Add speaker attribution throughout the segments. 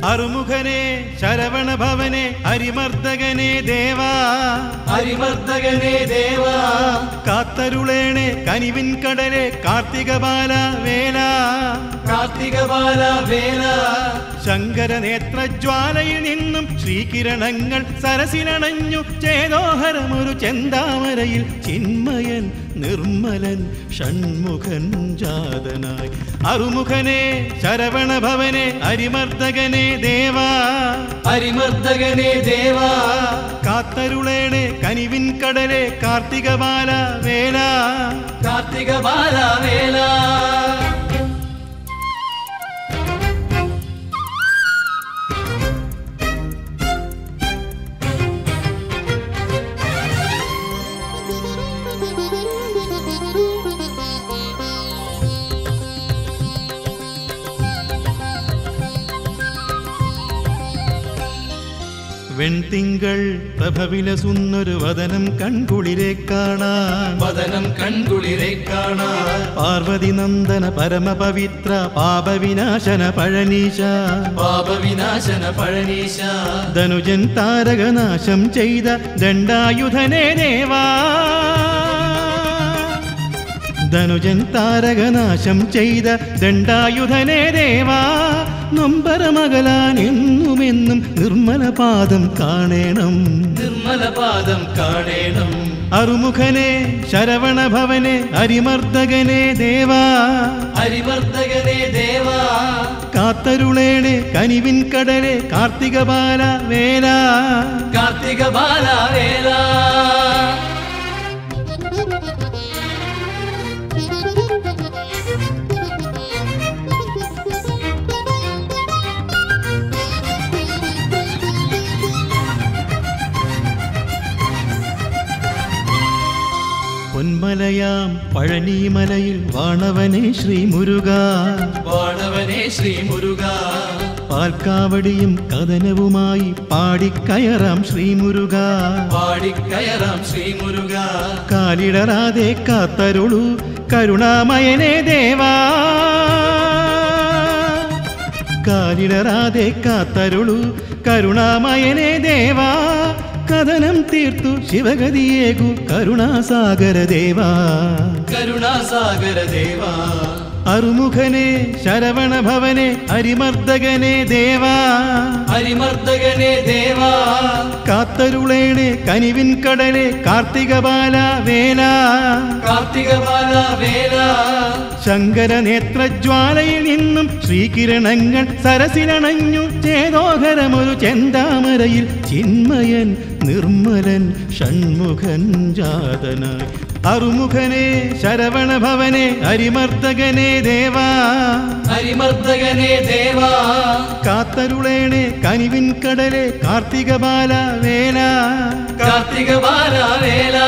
Speaker 1: അറുമുഖനെ ശരവണ ഭവനെ ഹരിമർദ്ദകനെ ദേവാ
Speaker 2: ഹരിമർദ്ദകനെ ദേവാ
Speaker 1: കാത്തരുളേണെ കനിവിൻ കടലെ കാർത്തിക ബാല വേല
Speaker 2: കാർത്തിക ബാല വേല
Speaker 1: ശങ്കര നേത്രജ്വാലയിൽ നിന്നും ശ്രീകിരണങ്ങൾ സരസിലണഞ്ഞു ചേതോഹരമൊരു ചെന്താമരയിൽ ചിന്മയൻ നിർമ്മലൻ ഷൺമുഖൻ ജാതനായി അറുമുഖനെ ശരവണ ഭവനെ ഹരിമർദ്ദകനെ ദേവാ
Speaker 2: ഹരിമർദ്ദകനെ ദേവാ
Speaker 1: കാത്തരുളേണെ കനിവിൻ കടലെ കാർത്തിക ബാല വേല
Speaker 2: കാർത്തിക ബാല വേല
Speaker 1: വെൺതിങ്കൾ പ്രഭവിലസുന്നൊരു വദനം കൺകുളിരെ കാണാൻ
Speaker 2: വദനം കൺകുളിരെ കാണാൻ
Speaker 1: പാർവതി നന്ദന പരമപവിത്ര പാപവിനാശന പഴനീശ
Speaker 2: പാപവിനാശന പഴനീശ
Speaker 1: ധനുജൻ താരകനാശം ചെയ്ത ദണ്ഡായുധനെ ദേവാ ധനുജൻ താരകനാശം ചെയ്ത ദണ്ഡായുധനെ ദേവാ നൊമ്പരമകലാൻ എന്നുമെന്നും നിർമ്മല പാദം കാണേണം
Speaker 2: നിർമ്മല പാദം കാണേണം
Speaker 1: അറുമുഖനെ ശരവണ ഭവനെ ഹരിമർദ്ദകനെ ദേവാ
Speaker 2: ഹരിമർദ്ദകനെ ദേവാ
Speaker 1: കാത്തരുളേണെ കനിവിൻ കടലെ കാർത്തിക ബാല വേല
Speaker 2: കാർത്തിക ബാല വേല
Speaker 1: പൊന്മലയാം പഴനിമലയിൽ വാണവനെ ശ്രീ മുരുക
Speaker 2: വാണവനെ ശ്രീ മുരുക
Speaker 1: പാൽക്കാവടിയും കഥനവുമായി പാടിക്കയറാം ശ്രീ മുരുക
Speaker 2: പാടിക്കയറാം ശ്രീ മുരുക
Speaker 1: കാലിടറാതെ കാത്തരുളു കരുണാമയനെ ദേവാ കാലിടറാതെ കാത്തരുളു കരുണാമയനെ ദേവാ കഥനം തീർത്തു ശിവഗതിയേകു കരുണാസാഗര ദേവാ
Speaker 2: കരുണാസാഗര ദേവാ
Speaker 1: അറുമുഖനെ ശരവണ ഭവനെ ഹരിമർദ്ദകനെ ദേവാ
Speaker 2: ഹരിമർദ്ദകനെ ദേവാ
Speaker 1: കാത്തരുളേണെ കനിവിൻ കടലെ കാർത്തിക ബാല വേല
Speaker 2: കാർത്തിക ബാല വേല
Speaker 1: ശങ്കര നേത്രജ്വാലയിൽ നിന്നും ശ്രീകിരണങ്ങൾ സരസിലണഞ്ഞു ചേതോഹരമൊരു ചെന്താമരയിൽ ചിന്മയൻ നിർമ്മലൻ ഷൺമുഖൻ ജാതനായി അറുമുഖനെ ശരവണ ഭവനെ ഹരിമർദ്ദകനെ ദേവാ
Speaker 2: ഹരിമർദ്ദകനെ ദേവാ
Speaker 1: കാത്തരുളേണെ കനിവിൻ കടലെ കാർത്തിക ബാല വേല
Speaker 2: കാർത്തിക ബാല വേല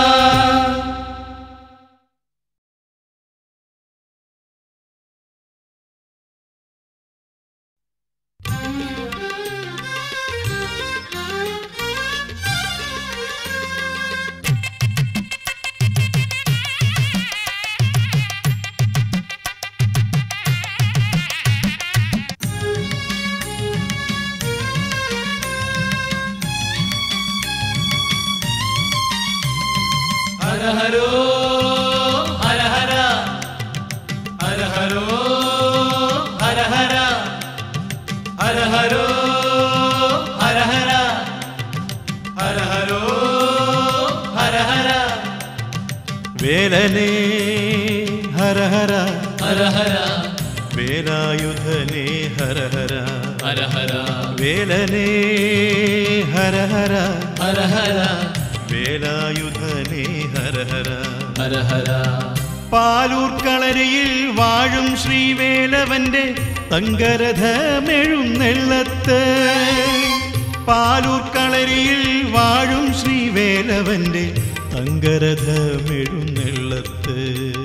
Speaker 2: ഹര ഹരോ ഹര ഹര ഹര ഹരോ ഹര ഹര ഹര ഹരോ ഹര ഹര ഹര ഹരോ ഹര ഹര
Speaker 1: വേലനേ ഹര ഹര
Speaker 2: ഹര ഹര
Speaker 1: വേലായുധനേ ഹര ഹര
Speaker 2: ഹര ഹര
Speaker 1: വേലനേ ഹര ഹര
Speaker 2: ഹര ഹര
Speaker 1: വേലായുധനേ ഹര ഹര
Speaker 2: ഹര ഹര
Speaker 1: പാലൂർ കളരിയിൽ വാഴും ശ്രീവേലവന്റെ തങ്കരഥമെഴുന്നെള്ളത്ത് പാലൂർ കളരിയിൽ വാഴും ശ്രീവേലവന്റെ തങ്കരഥമെഴുന്നെള്ളത്ത്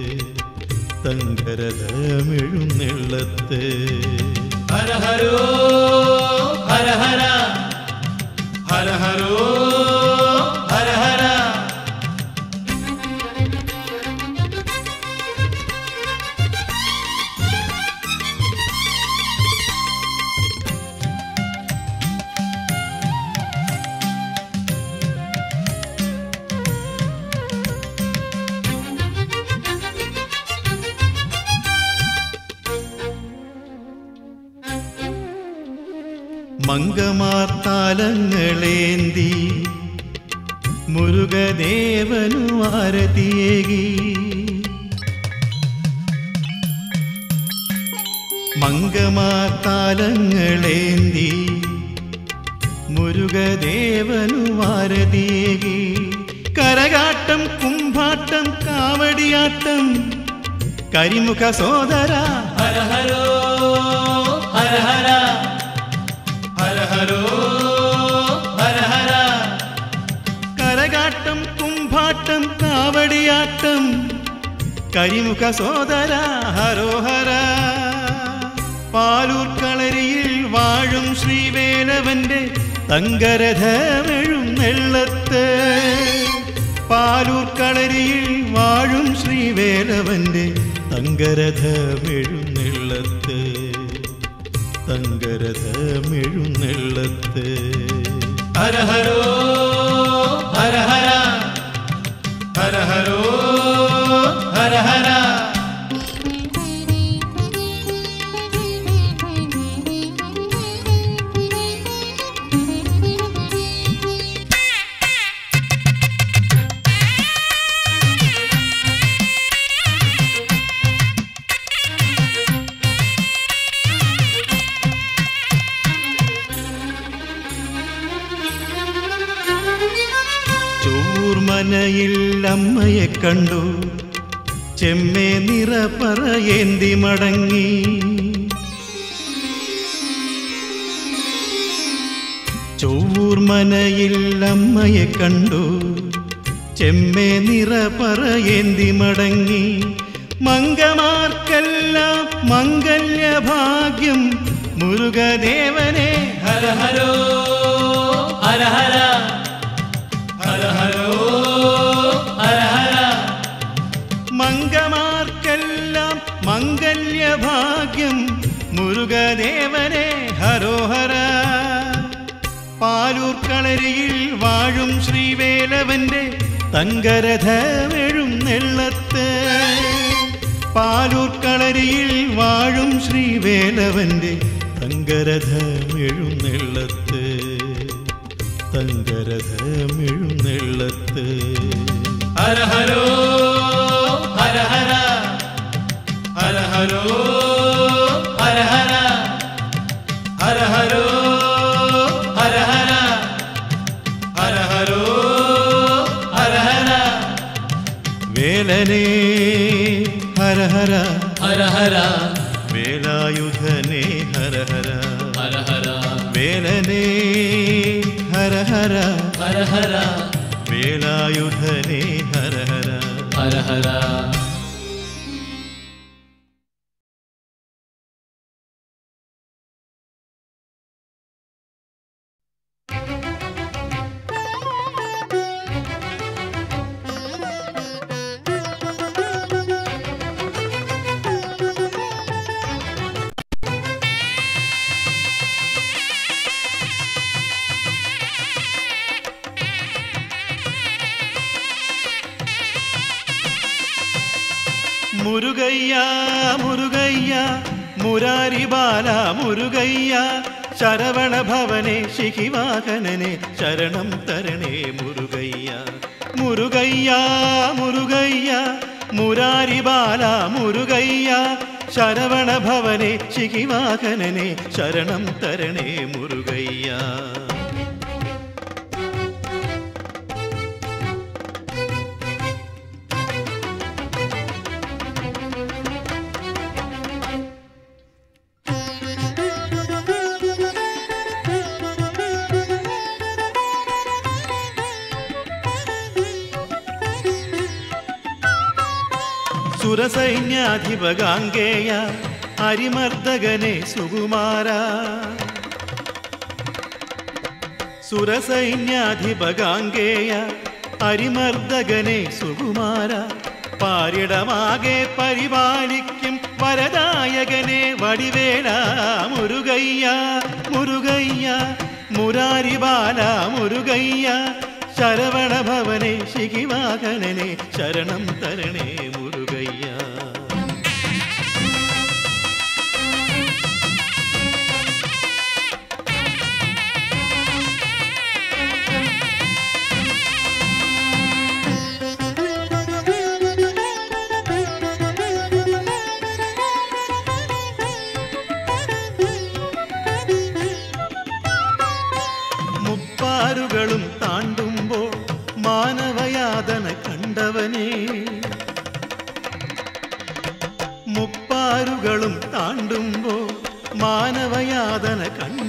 Speaker 1: തങ്കരഥമെഴുന്നെള്ളത്ത്
Speaker 2: ഹര ഹരോ ഹര ഹര ഹര ഹരോ ഹര ഹര
Speaker 1: മങ്കമാർത്താലങ്ങളേന്തി മുരുകദേവനു ആരതിയേകി മങ്കമാർത്താലങ്ങളേന്തി മുരുകദേവനു ആരതിയേകി കരകാട്ടം കുംഭാട്ടം കാവടിയാട്ടം കരിമുഖ സോദര
Speaker 2: ഹര ഹരോ ഹര ഹര ഹര ഹരോ ഹര ഹര
Speaker 1: കരകാട്ടം കുംഭാട്ടം കാവടിയാട്ടം കരിമുഖ സോദര ഹരോഹര പാലൂർ കളരിയിൽ വാഴും ശ്രീവേലവന്റെ തങ്കരഥമെഴും നെള്ളത്ത് പാലൂർ കളരിയിൽ വാഴും ശ്രീവേലവന്റെ തങ്കരഥമെഴും നെള്ളത്ത് തങ്കരഥമെഴും നെള്ളത്ത്
Speaker 2: ഹര ഹരോ ഹര ഹര ഹര ഹരോ ഹര ഹര
Speaker 1: ചോർമനയിൽ അമ്മയെ കണ്ടു ചെമ്മേ നിറ പറയേന്തി മടങ്ങി ചോർമനയിൽ അമ്മയെ കണ്ടു ചെമ്മേ നിറ പറയേന്തി മടങ്ങി മംഗമാർക്കെല്ലാം മംഗല്യഭാഗ്യം മുരുകദേവനെ
Speaker 2: ഹര ഹരോ ഹര ഹര ഹര ഹരോ ഹര ഹര
Speaker 1: മംഗമാർക്കെല്ലാം മംഗല്യഭാഗ്യം മുരുകദേവനെ ഹരോഹര പാലൂർ കളരിയിൽ വാഴും ശ്രീവേലവന്റെ തങ്കരഥമെഴും നെള്ളത്ത് പാലൂർ കളരിയിൽ വാഴും ശ്രീവേലവന്റെ തങ്കരഥമെഴും നെള്ളത്ത് തങ്കരഥമെഴും നെള്ളത്ത്
Speaker 2: ഹര ഹരോ ഹര ഹര ഹര ഹരോ ഹര ഹര ഹര ഹരോ ഹര ഹര ഹര ഹരോ ഹര ഹര
Speaker 1: വേലനേ ഹര ഹര
Speaker 2: ഹര ഹര
Speaker 1: വേലായുധനേ ഹര ഹര
Speaker 2: ഹര ഹര
Speaker 1: വേലനേ ഹര ഹര
Speaker 2: ഹര ഹര
Speaker 1: വേലായുധനേ ഹര ഹര
Speaker 2: ഹര ഹര
Speaker 1: മുരുകയ്യ മുരുകയ്യ മുരാരി ബാല മുരുകയ്യ ശരവണ ഭവനെ ശിഖിവാഹനനെ ശരണം തരണേ മുരുകയ്യ മുരുകയ്യ മുരുകയ്യ മുരാരി ബാല മുരുകയ്യ ശരവണ ഭവനെ ശിഖിവാഹനനെ ശരണം തരണേ മുരുകയ്യ സുരസൈന്യാധിപകാംഗേയ അരിമർദ്ദകനെ സുകുമാര സുരസൈന്യാധിപകാംഗേയ അരിമർദ്ദകനെ സുകുമാര പാരിടമാകെ പരിപാലിക്കും വരദായകനെ വടിവേല മുരുകയ്യ മുരുകയ്യ മുരാരിബാല മുരുകയ്യ ശരവണ ഭവനെ ശിഖിവാഹനനെ ശരണം തരണേ മുരുകയ്യ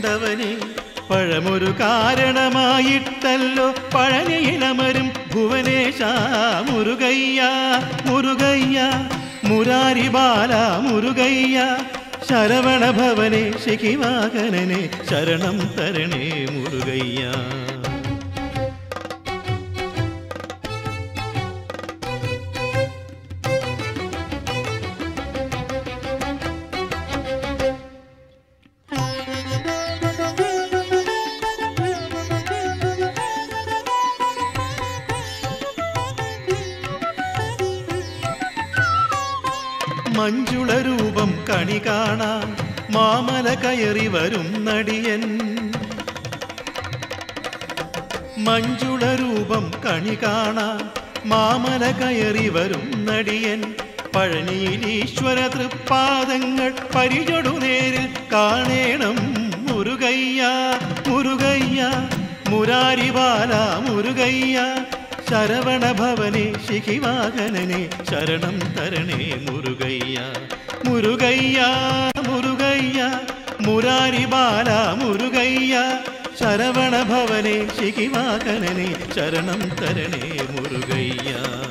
Speaker 1: കണ്ടവനെ പഴമൊരു കാരണമായിട്ടല്ലോ പഴനിയിലമരും ഭുവനേശ മുരുകയ്യ മുരുകയ്യ മുരാരി ബാല മുരുകയ്യ ശരവണ ഭവനെ ശിഖിവാകനനെ ശരണം തരണേ മുരുകയ്യ മഞ്ജുള രൂപം കണി കാണാൻ മാമല കയറി വരും നടിയൻ മഞ്ജുള രൂപം കണി കാണാൻ മാമല കയറി വരും നടിയൻ പഴനിയിൽ ഈശ്വര തൃപ്പാദങ്ങൾ പരിചൊടു നേരിൽ കാണേണം മുരുകയ്യ മുരുകയ്യ മുരാരി ബാല മുരുകയ്യ ശരവണ ഭവനെ ശിഖിവാകനനെ ശരണം തരണേ മുരുകയ്യ മുരുകയ്യ മുരുകയ്യ മുരാരി ബാല മുരുകയ്യ ശരവണ ഭവനെ ശിഖിവാകനനെ ശരണം തരണേ മുരുകയ്യ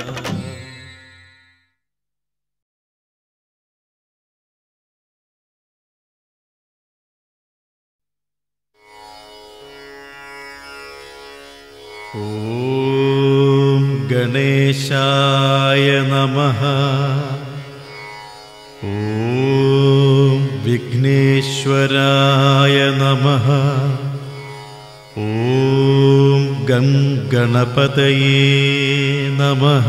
Speaker 1: ॐ गणेशाय नमः ॐ विघ्नेश्वराय नमः ॐ गं गणपतये नमः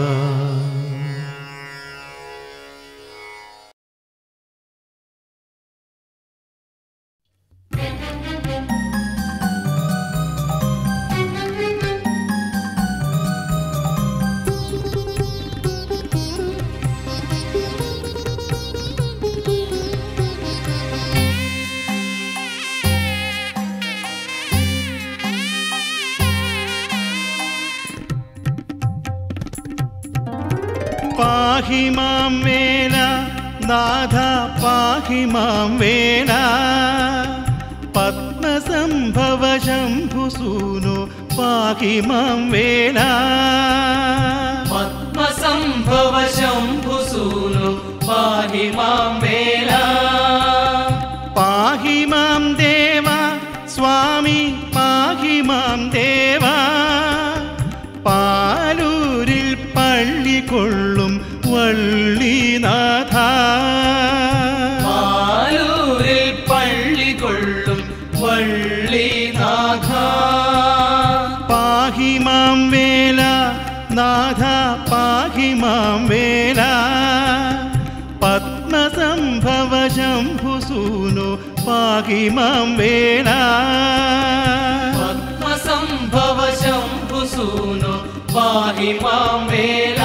Speaker 1: പാഹി മാം വേല നാഥ പാഹി മാം വേല പത്മസംഭവ ശംഭുസൂനോ പാഹി മാം വേല
Speaker 2: പത്മസംഭവ ശംഭുസൂനു പാഹി മാം വേല
Speaker 1: പാഹി മാം ദേവ സ്വാമി പാഹി മാം ദേവ പാലൂരിൽ പള്ളി കൊള്ളും വള്ളിനാഥ
Speaker 2: പാലൂരിൽ പള്ളി കൊള്ളും വള്ളിനാഥ
Speaker 1: പാഹി മാം വേല നാഥ പാഹി മാം വേല പത്മസംഭവ ശംഭുസൂനോ പാഹി മാം വേല
Speaker 2: പത്മസംഭവ ശംഭുസൂനു പാഹി മാം വേല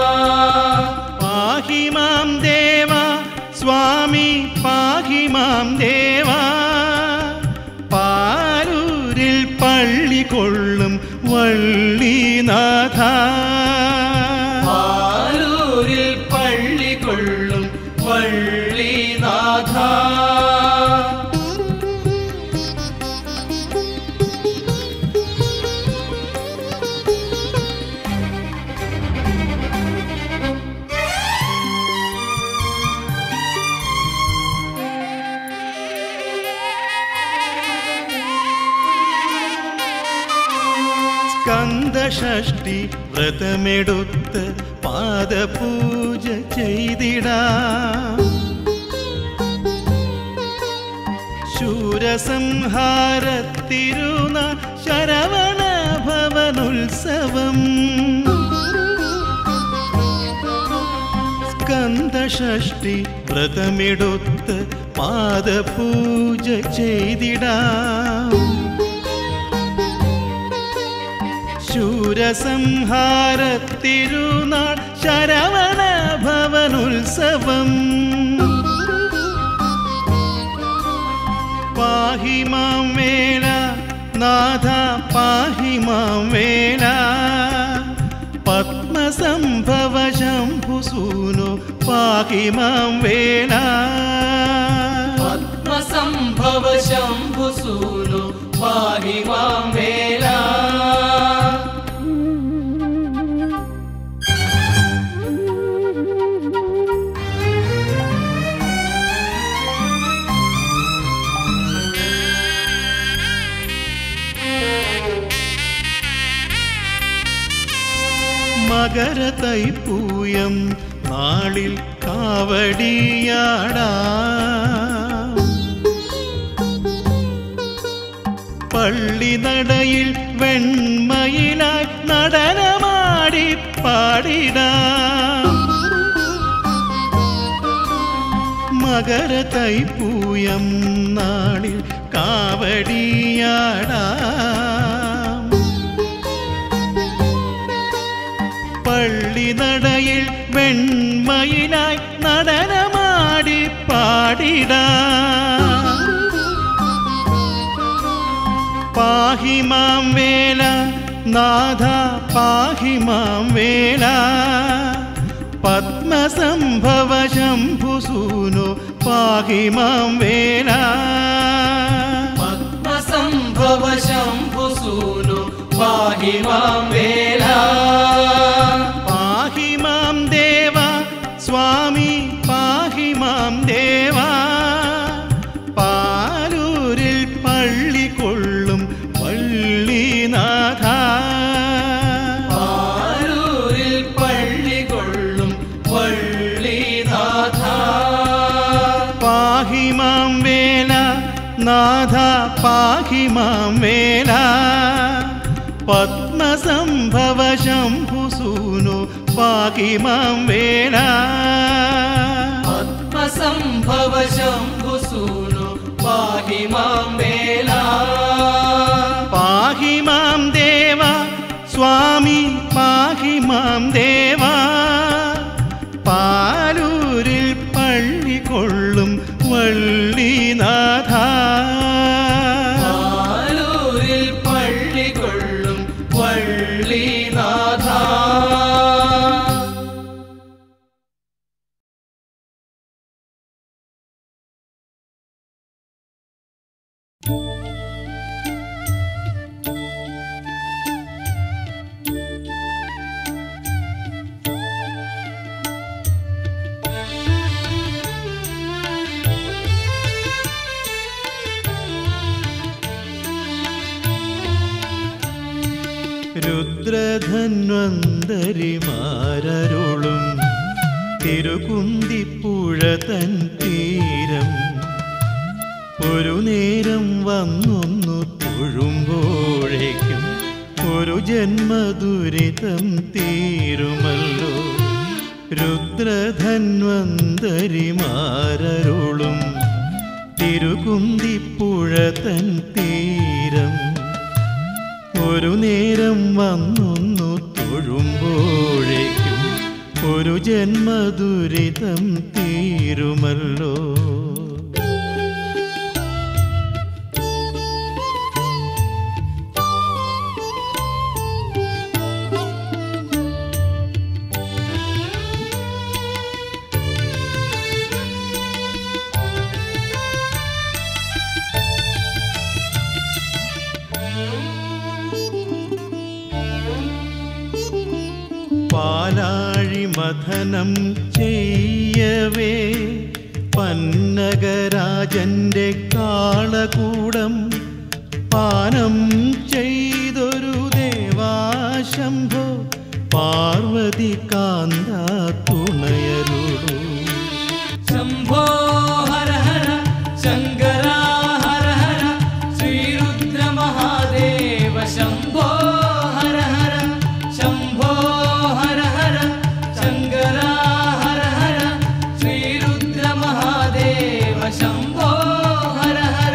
Speaker 1: പാഹി മാം ദേവ സ്വാമി പാഹി മാം ദേവ പാരൂരിൽ പള്ളി കൊള്ളും വള്ളിനാഥ
Speaker 2: പാലൂരിൽ പള്ളി കൊള്ളും വള്ളിനാഥ
Speaker 1: സ്കന്ദഷഷ്ടി വ്രതമെടുത്ത് പാദപൂജ ചെയ്തിടാം ശൂരസംഹാരത്തിരുന ശരവണ ഭവനുത്സവം സ്കന്ദഷഷ്ടി വ്രതമെടുത്ത് പാദപൂജ ചെയ്തിടാം ശൂരസംഹാരത്തിരുനാൾ ശരവണ ഭവനുത്സവം പാഹി മാം വേല നാഥ പാഹി മാം വേല പത്മസംഭവ ശംഭുസൂനോ പാഹി മാം വേല
Speaker 2: പത്മസ പത്മസംഭവ ശംഭുസൂനു പാഹി മാം വേല
Speaker 1: മകര തൈപ്പൂയം നാളിൽ കാവടിയാടാ പള്ളി നടയിൽ വെണ്മയിലായി നടനമാടി പാടിടാം മകര തൈപ്പൂയം നാളിൽ കാവടിയാടാം പള്ളി നടയിൽ വെണ്മയിലായി നടനമാടി പാടിടാം പാഹി മാം വേല നാഥ പാഹി മാം വേല പത്മസംഭവ ശംഭുസൂനു പാഹി മാം വേല
Speaker 2: പത്മസംഭവ ശംഭുസൂനു പാഹി മാം വേല
Speaker 1: പാഹി മാം ദേവ സ്വാമി പാഹി മാം ദേവ പാലൂരിൽ പള്ളി കൊള്ളും പള്ളിനാഥ
Speaker 2: ആരൂരിൽ പള്ളി കൊള്ളും വള്ളിനാഥ
Speaker 1: പാഹി മാം വേല നാഥ പാഹി മാം വേല പത്മസംഭവ ശംഭുസൂനു പാഹി മാം വേല
Speaker 2: പത്മസംഭവ ശംഭുസൂനു പാഹി മാം വേല
Speaker 1: പാഹി മാം ദേവ സ്വാമി പാഹി മാം ദേവ പാലൂരിൽ പള്ളി കൊള്ളും വള്ളിനാഥ
Speaker 2: ആരൂരിൽ പള്ളി കൊള്ളും വള്ളിനാഥ
Speaker 1: രുദ്രധന്വന്തരിമാരരുളും തിരുകുന്തിപ്പുഴ തൻ തീരം ഒരു നേരം വന്നൊന്നു തൊഴുമ്പോഴേക്കും ഒരു ജന്മദുരിതം തീരുമല്ലോ രുദ്രധന്വന്തരിമാരരുളും തിരുകുന്തിപ്പുഴ തൻ തീരം ഒരു നേരം വന്നൊന്നു തൊഴുമ്പോഴേക്കും ഒരു ജന്മദുരിതം തീരുമല്ലോ പാലാഴി മഥനം ചെയ്യവേ പന്നഗരാജന്റെ കാളകൂടം പാനം ചെയ്തൊരു ദേവാശംഭോ പാർവതി കാന്ത തുണയരുളൂ
Speaker 2: ശംഭോ ഹര ഹര ശങ്കര ഹര ഹര ശ്രീരുദ്ര മഹാദേവ ശംഭോ ഹര ഹര ശംഭോ ഹര ഹര ശങ്കര ഹര ഹര ശ്രീരുദ്ര മഹാദേവ ശംഭോ ഹര ഹര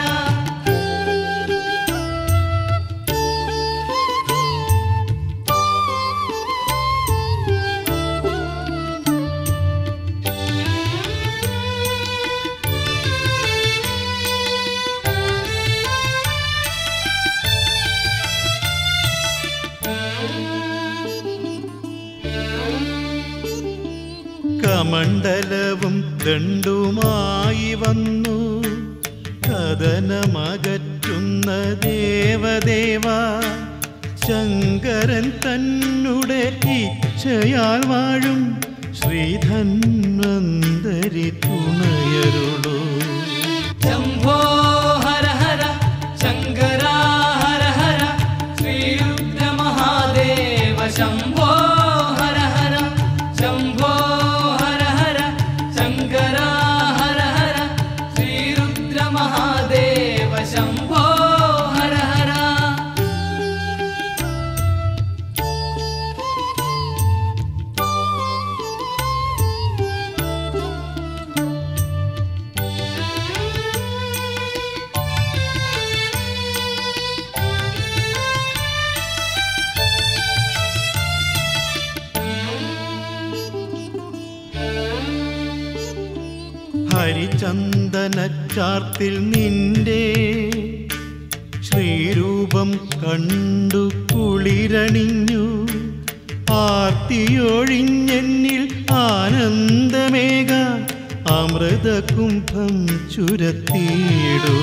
Speaker 1: കമണ്ഡലവും ദണ്ടുമായി വന്നു കഥനമകറ്റുന്ന ദേവദേവ ശങ്കരൻ തന്നുടെ ഇച്ഛയാൽ വാഴും ശ്രീധന്വന്തരി തുണയരുളൂ
Speaker 2: शम्भो हर हर शङ्करा हर हर श्रीरुद्रमहादेव शम्भो हर हर शम्भो हर हर शङ्करा हर हर श्रीरुद्रमहादेव शम्भो हर हर
Speaker 1: ഹരിചന്ദനച്ചാർത്തിൽ നിന്റെ ശ്രീരൂപം കണ്ടു കുളിരണിഞ്ഞു ആർത്തിയൊഴിഞ്ഞെന്നിൽ ആനന്ദമേക അമൃതകുംഭം ചുരത്തിയിടൂ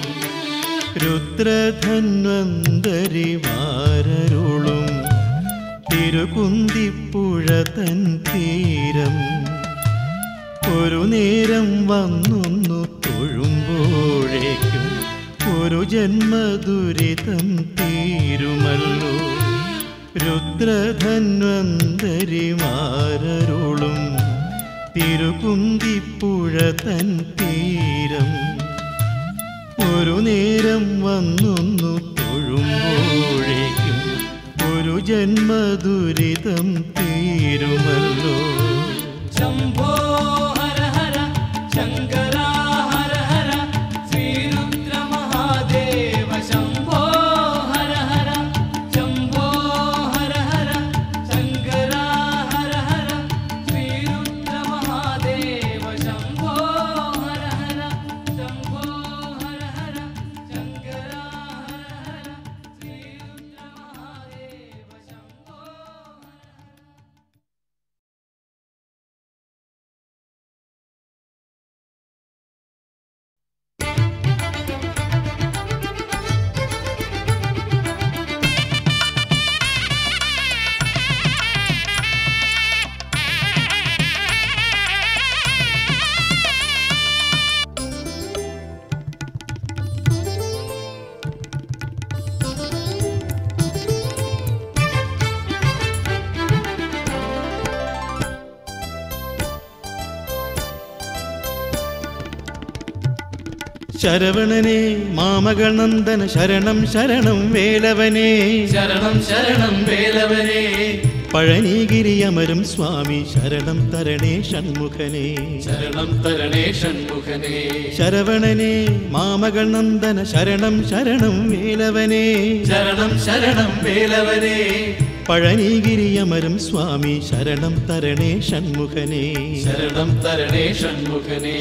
Speaker 1: രുദ്രധന്വന്തരി വാരരുളും തിരുകുന്തിപ്പുഴ തൻ തീരം ഒരു നേരം വന്നൊന്നു തൊഴുമ്പോഴേക്കും ഒരു ജന്മദുരിതം തീരുമല്ലോ രുദ്രധന്വന്തരി മാരരുളും തിരുകുന്തിപ്പുഴ തൻ തീരം ഒരു നേരം വന്നൊന്നു തൊഴുമ്പോഴേക്കും ഒരു ജന്മദുരിതം തീരുമല്ലോ
Speaker 2: शम्भो हर हर शङ्करा हर हर श्रीरुद्रमहादेव शम्भो हर हर शम्भो हर हर शङ्करा हर हर श्रीरुद्रमहादेव शम्भो हर हर शम्भो हर हर शङ्करा हर हर श्रीरुद्रमहादेव शम्भो
Speaker 1: ശരവണനെ മാമകൾ നന്ദന ശരണം ശരണം വേലവനെ
Speaker 2: ശരണം ശരണം വേലവനെ
Speaker 1: പഴനിഗിരി അമരും സ്വാമി ശരണം തരണേ ഷൺമുഖനെ
Speaker 2: ശരണം തരണേ ഷൺമുഖനെ
Speaker 1: ശരവണനെ മാമകൾ നന്ദന ശരണം ശരണം വേലവനെ
Speaker 2: ശരണം ശരണം വേലവനെ
Speaker 1: പഴനിഗിരി അമരും സ്വാമി ശരണം തരണേ ഷൺമുഖനെ
Speaker 2: ശരണം തരണേ ഷൺമുഖനെ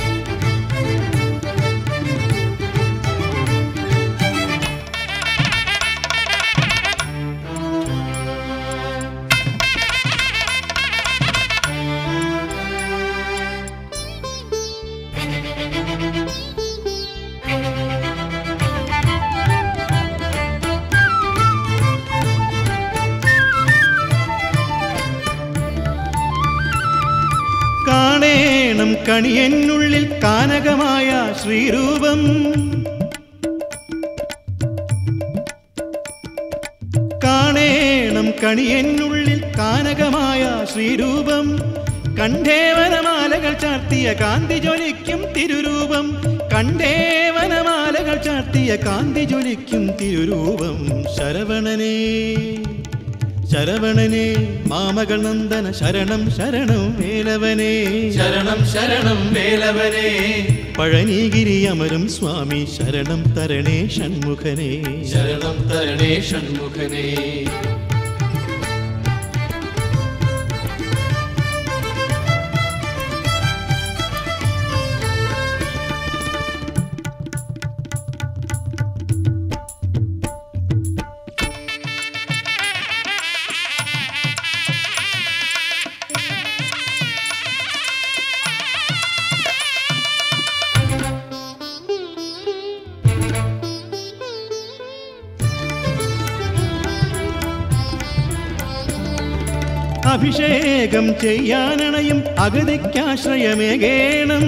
Speaker 1: കാണേണം കണിയെന്നുള്ളിൽ കാനകമായ ശ്രീരൂപം കാണേണം കണിയെന്നുള്ളിൽ കാനകമായ ശ്രീരൂപം കണ്ഠേവനമാലകൾ ചാർത്തിയ കാന്തി ജ്വലിക്കും തിരുരൂപം കണ്ഠേവനമാലകൾ ചാർത്തിയ കാന്തി ജ്വലിക്കും തിരുരൂപം ശരവണനേ ശരവണനെ മാമകൾ നന്ദന ശരണം ശരണം വേലവനെ
Speaker 2: ശരണം ശരണം വേലവനെ
Speaker 1: പഴനിഗിരി അമരും സ്വാമി ശരണം തരണേ ഷൺമുഖനെ
Speaker 2: ശരണം തരണേ ഷൺമുഖനെ
Speaker 1: അഭിഷേകം ചെയ്യാനണയും അഗതിക്കാശ്രയമേകേണം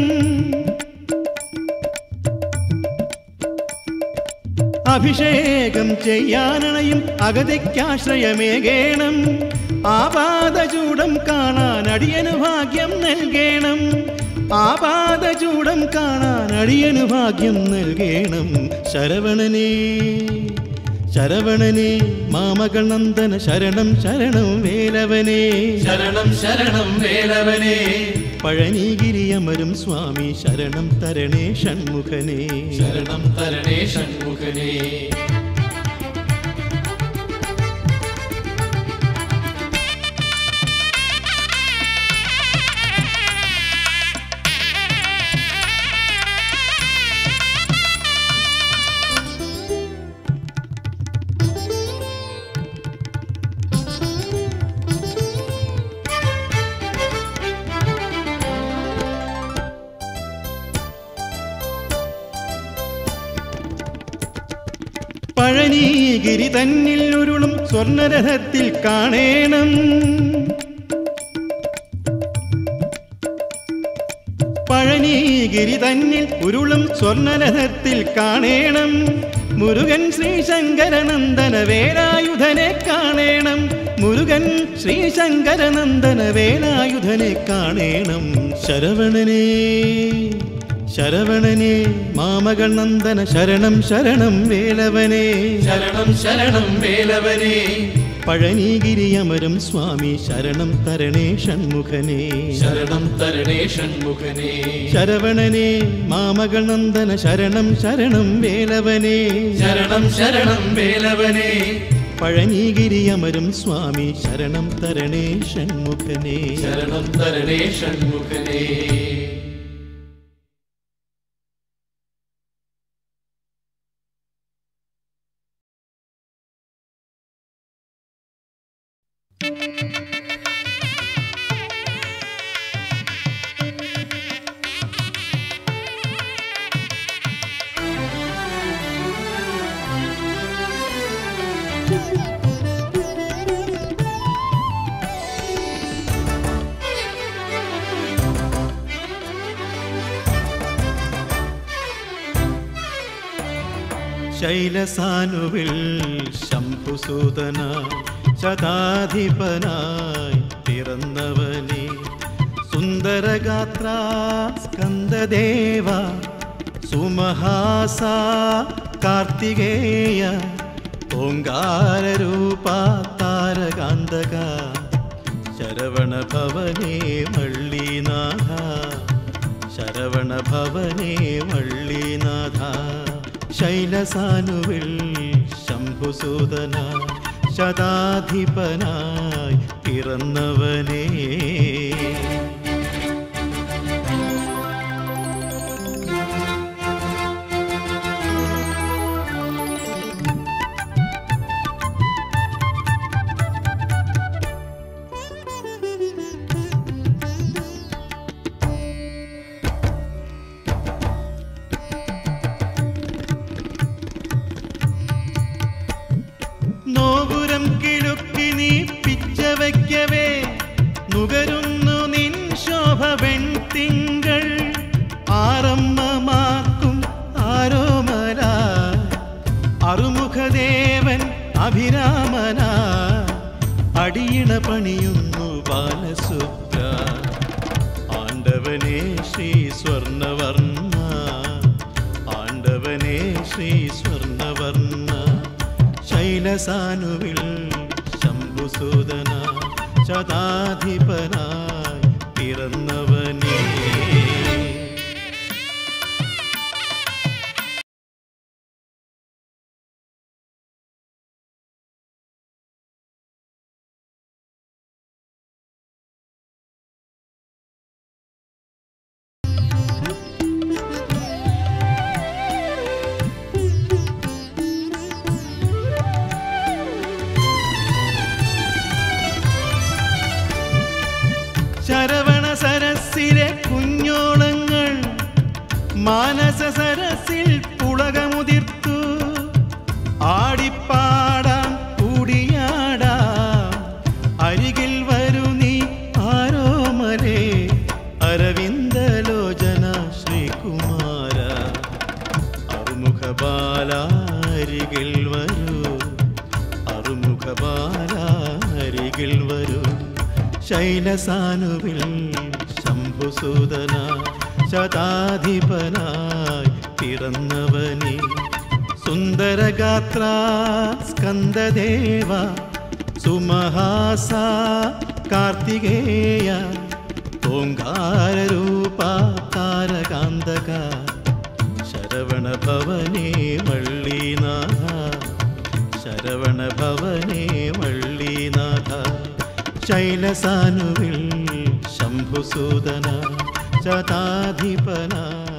Speaker 1: അഭിഷേകം ചെയ്യാനണയും അഗതിക്കാശ്രയമേകേണം ആപാദചൂടം കാണാൻ അടിയനു ഭാഗ്യം നൽകേണം ആപാദചൂടം കാണാൻ അടിയനു ഭാഗ്യം നൽകേണം ശരവണനേ ശരവണനേ മാമകൾ നന്ദന ശരണം ശരണം വേലവനേ
Speaker 2: ശരണം ശരണം വേലവനേ
Speaker 1: പഴനിഗിരിയമരും സ്വാമി ശരണം തരണേ ഷൺമുഖനേ
Speaker 2: ശരണം തരണേ ഷൺമുഖനേ
Speaker 1: പഴനിഗിരി തന്നിൽ ഉരുളും സ്വർണരഥത്തിൽ കാണേണം പഴനിഗിരി തന്നിൽ ഉരുളും സ്വർണരഥത്തിൽ കാണേണം മുരുകൻ ശ്രീശങ്കരനന്ദന വേലായുധനെ കാണേണം മുരുകൻ ശ്രീശങ്കരനന്ദന വേലായുധനെ കാണേണം ശരവണനേ ശരവണനേ മാമകൾ നന്ദന ശരണം ശരണം വേലവനേ
Speaker 2: ശരണം ശരണം വേലവനേ
Speaker 1: പഴനിഗിരിയമരം സ്വാമി ശരണം തരണേ ഷൺമുഖനേ
Speaker 2: ശരണം തരണേ ഷൺമുഖനേ
Speaker 1: ശരവണനേ മാമകൾ നന്ദന ശരണം ശരണം വേലവനേ
Speaker 2: ശരണം ശരണം വേലവനേ
Speaker 1: പഴനിഗിരിയമരം സ്വാമി ശരണം തരണേ ഷൺമുഖനേ
Speaker 2: ശരണം തരണേ ഷൺമുഖനേ
Speaker 1: ശൈലസാനുവിൽ ശംഭുസൂതന ശതാധിപനായി പിറന്നവനെ സുന്ദരഗാത്ര സ്കന്ദദേവ സുമഹാസ കാർത്തികേയ ഓങ്കാരൂപ താരകാന്തക ശരവണ ഭവനേ വള്ളീനാഥ ശരവണ ഭവനേ വള്ളീനാഥ ശൈലസാനുവിൽ ശംഭുസൂതന ശതാധിപനായി പിറന്നവനേ നോപുരം കിഴുക്കി നീ പിച്ച വയ്ക്കവേ നുകരുന്നു നിൻ ശോഭ വെൺതിങ്കൾ ആറമ്മമാക്കും ആരോമല അറുമുഖദേവൻ അഭിരാമന അടിയണ പണിയുന്നു ബാലസുത്ര ആണ്ടവനേ ശ്രീ സ്വർണവർണ്ണ ആണ്ടവനേ ശ്രീ സ്വർണവർണ്ണ ശൈലസാനുവിൽ ശംഭുസൂദന ശതാധിപനായി പിറന്നവനേ ശരവണ സരസിലെ കുഞ്ഞോളങ്ങൾ മാനസ സരസിൽ പുളകമുതിർത്തു ആടിപ്പാടാം കൂടിയാടാം അരികിൽ വരൂ ശൈലസാനുവിൽ ശംഭുസൂദന ശതാധിപനായി പിറന്നവനെ സുന്ദരഗാത്ര സ്കന്ദദേവ സുമഹാസ കാർത്തികേയ ഓങ്കാരൂപ താരകാന്തക ശരവണ ഭവനേ വള്ളീനാഥ ശരവണ ഭവനേ വള്ളീനാഥ ശൈലസാനുവിൽ ശംഭുസൂദന ശതാധിപനാ